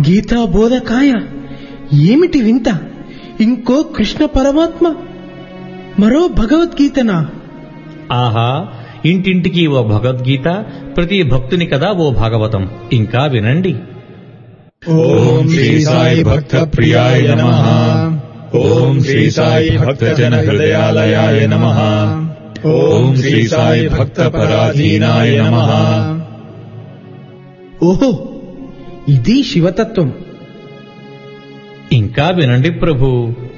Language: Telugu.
గీతా బోధకాయ ఏమిటి వింత ఇంకో కృష్ణ పరమాత్మ మరో భగవద్గీతనా ఆహా ఇంటింటికి ఓ భగవద్గీత ప్రతి భక్తుని కదా ఓ భాగవతం ఇంకా వినండి ఓం శ్రీ సాయి భక్త ప్రియాయ నమ ఓం శ్రీ సాయి భక్త జన హృదయాలయాయ నమ ఓం శ్రీ సాయి భక్త పరాధీనాయ నమ ఓహో ఇది శివతత్వం ఇంకా వినండి ప్రభు